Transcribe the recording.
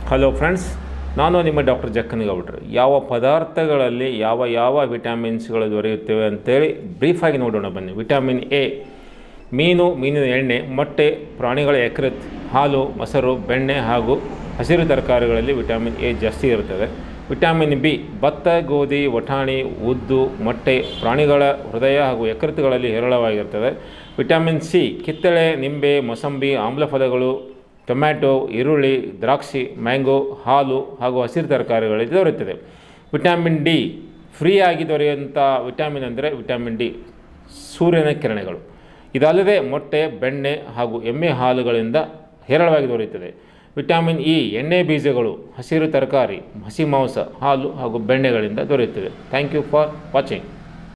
hello friends ನಾನು ನಿಮ್ಮ doctor ಜಕ್ಕನಗೌಡ್ರು ಯಾವ ಪದಾರ್ಥಗಳಲ್ಲಿ ಯಾವ ಯಾವ ವಿಟಮಿನ್ಸ್ಗಳು ದೊರೆಯುತ್ತವೆ ಅಂತೇಳಿ ಬ್ರೀಫಾಗಿ ನೋಡೋಣ ಬನ್ನಿ ವಿಟಮಿನ್ ಎ ಮೀನು ಮೀನಿನ ಎಣ್ಣೆ ಮೊಟ್ಟೆ ಪ್ರಾಣಿಗಳ ಯಕೃತ್ ಹಾಲು ಮೊಸರು ಬೆಣ್ಣೆ ಹಾಗೂ ಹಸಿರು ತರಕಾರಿಗಳಲ್ಲಿ ವಿಟಮಿನ್ ಎ ಜಾಸ್ತಿ ಇರುತ್ತದೆ ವಿಟಮಿನ್ ಬಿ ಭತ್ತ ಗೋಧಿ ವಟಾಣಿ ಉದ್ದು ಮೊಟ್ಟೆ ಪ್ರಾಣಿಗಳ ಹೃದಯ ಹಾಗೂ ಯಕೃತ್ತುಗಳಲ್ಲಿ ಹೇರಳವಾಗಿರ್ತದೆ ವಿಟಮಿನ್ ಸಿ ಕಿತ್ತಳೆ ನಿಂಬೆ ಮೊಸಂಬಿ ಆಮ್ಲಫಲಗಳು ಟೊಮ್ಯಾಟೊ ಈರುಳ್ಳಿ ದ್ರಾಕ್ಷಿ ಮ್ಯಾಂಗೋ ಹಾಲು ಹಾಗೂ ಹಸಿರು ತರಕಾರಿಗಳಲ್ಲಿ ದೊರೆಯುತ್ತದೆ ವಿಟಮಿನ್ ಡಿ ಫ್ರೀಯಾಗಿ ದೊರೆಯುವಂಥ ವಿಟಮಿನ್ ಅಂದರೆ ವಿಟಮಿನ್ ಡಿ ಸೂರ್ಯನ ಕಿರಣಗಳು ಇದಲ್ಲದೆ ಮೊಟ್ಟೆ ಬೆಣ್ಣೆ ಹಾಗೂ ಎಮ್ಮೆ ಹಾಲುಗಳಿಂದ ಹೇರಳವಾಗಿ ದೊರೆಯುತ್ತದೆ ವಿಟಮಿನ್ ಇ ಎಣ್ಣೆ ಬೀಜಗಳು ಹಸಿರು ತರಕಾರಿ ಹಸಿ ಮಾಂಸ ಹಾಲು ಹಾಗೂ ಬೆಣ್ಣೆಗಳಿಂದ ದೊರೆಯುತ್ತದೆ ಥ್ಯಾಂಕ್ ಯು ಫಾರ್ ವಾಚಿಂಗ್